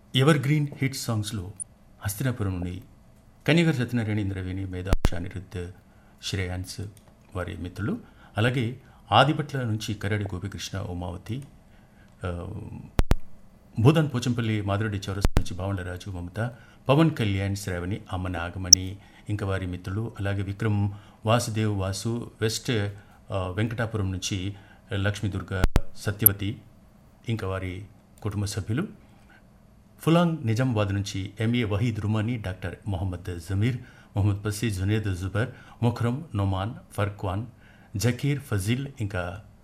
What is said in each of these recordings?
ever green hit సాంగ్స్లో హస్తినాపురం నుండి కన్యగారు సత్యనారాయణ ఇంద్రవేణి మేధాంశ అనిరుద్ధ్ శ్రేయాన్స్ వారి మిత్రులు అలాగే ఆదిపట్ల నుంచి కరడి గోపికృష్ణ ఉమావతి ఆ, భూదాన్ పోచంపల్లి మాధురెడ్డి చౌరస్ నుంచి బావండరాజు మమత పవన్ కళ్యాణ్ శ్రావణి అమ్మ నాగమణి ఇంకా వారి మిత్రులు అలాగే విక్రమ్ వాసుదేవ్ వాసు వెస్ట్ ఆ, వెంకటాపురం నుంచి లక్ష్మీ దుర్గ సత్యవతి ఇంకా వారి కుటుంబ సభ్యులు ఫులాంగ్ నిజామాబాద్ నుంచి ఎంఏ వహీద్ రుమానీ డాక్టర్ మొహమ్మద్ జమీర్ మొహమ్మద్ పసీ జునేద్ జుబర్ మొఖ్రమ్ నొమాన్ ఫర్క్వాన్ జకీర్ ఫజీల్ ఇంకా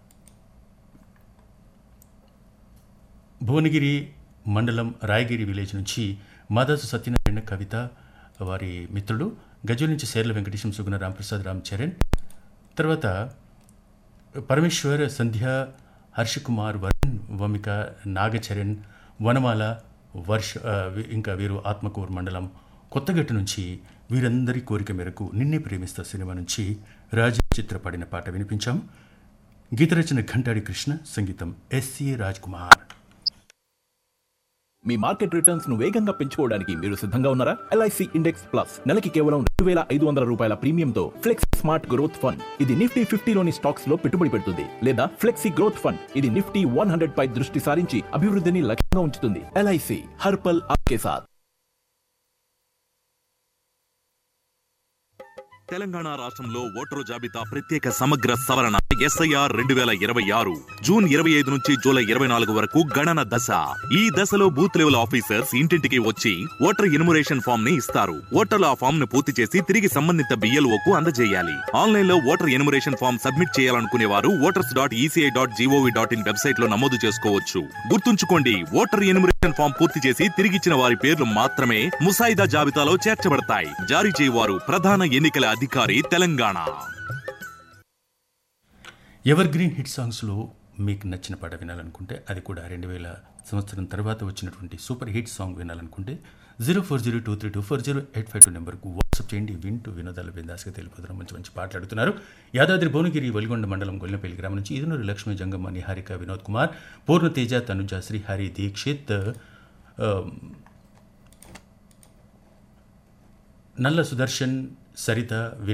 భువనగిరి మండలం రాయగిరి విలేజ్ నుంచి మాదాసు సత్యనారాయణ కవిత వారి మిత్రులు గజుల నుంచి సేర్ల వెంకటేశం సుగుణ రాంప్రసాద్ రామ్ చరణ్ తర్వాత పరమేశ్వర్ సంధ్య హర్షకుమార్ వరుణ్ వమిక నాగచరణ్ వనమాల వర్ష ఆ, వి- ఇంకా వీరు ఆత్మకూరు మండలం కొత్తగట్టు నుంచి వీరందరి కోరిక మేరకు నిన్నే ప్రేమిస్తా సినిమా నుంచి రాజ చిత్ర పాడిన పాట వినిపించాం గీతరచన ఘంటాడి కృష్ణ సంగీతం ఎస్సి రాజ్ కుమార్ మీ మార్కెట్ రిటర్న్స్ ను వేగంగా పెంచుకోవడానికి మీరు సిద్ధంగా ఉన్నారా ఎల్ఐసి ఇండెక్స్ ప్లస్ నెలకి కేవలం రెండు వేల ఐదు వందల రూపాయల ప్రీమియంతో ఫ్లెక్స్ స్మార్ట్ గ్రోత్ ఫండ్ ఇది నిఫ్టీ ఫిఫ్టీలోని స్టాక్స్ లో పెట్టుబడి పెడుతుంది లేదా ఫ్లెక్సీ గ్రోత్ ఫండ్ ఇది నిఫ్టీ వన్ హండ్రెడ్ పై దృష్టి సారించి అభివృద్ధిని లక్ష్యంగా ఉంచుతుంది ఎల్ఐసి హర్పల్ ఆప్కే సాత్ తెలంగాణ రాష్ట్రంలో ఓటరు జాబితా ప్రత్యేక సమగ్ర సవరణ ఎస్ఐఆర్ రెండు వేల ఇరవై ఆరు జూన్ ఇరవై ఐదు నుంచి జూలై ఇరవై నాలుగు వరకు గణన దశ ఈ దశలో బూత్ లెవెల్ ఆఫీసర్స్ ఇంటింటికి వచ్చి ఓటర్ ఎన్యుమరేషన్ ఫామ్ ని ఇస్తారు ఓటర్లు ఆ ఫామ్ ను పూర్తి చేసి తిరిగి సంబంధిత BLO కు అందజేయాలి ఆన్లైన్ లో ఓటర్ ఎన్యుమరేషన్ ఫామ్ సబ్మిట్ చేయాలనుకునే వారు voters dot ECI dot GOV dot in website లో నమోదు చేసుకోవచ్చు గుర్తుంచుకోండి ఓటర్ ఎన్యుమరేషన్ ఫామ్ పూర్తి చేసి తిరిగిచ్చిన వారి పేర్లు మాత్రమే ముసాయిదా జాబితాలో చేర్చబడతాయి జారీ చేయవారు ప్రధాన ఎన్నికల అధికారి తెలంగాణ ఎవర్ గ్రీన్ హిట్ సాంగ్స్లో మీకు నచ్చిన పాట వినాలనుకుంటే అది కూడా రెండు వేల సంవత్సరం తర్వాత వచ్చినటువంటి సూపర్ హిట్ సాంగ్ వినాలనుకుంటే zero four zero two three two four zero eight five two నెంబర్కు వాట్సాప్ చేయండి వింటూ వినోదాల బిందాస్గా తెలిపోతున్నారు మంచి మంచి పాటలు అడుగుతున్నారు యాదాద్రి భువనగిరి వలిగొండ మండలం గొల్లపల్లి గ్రామం నుంచి ఇదునూరు లక్ష్మీ జంగమ్మ నిహారిక వినోద్ కుమార్ పూర్ణతేజ తనుజ శ్రీహరి దీక్షిత్ ఆ, నల్ల సుదర్శన్ సరిత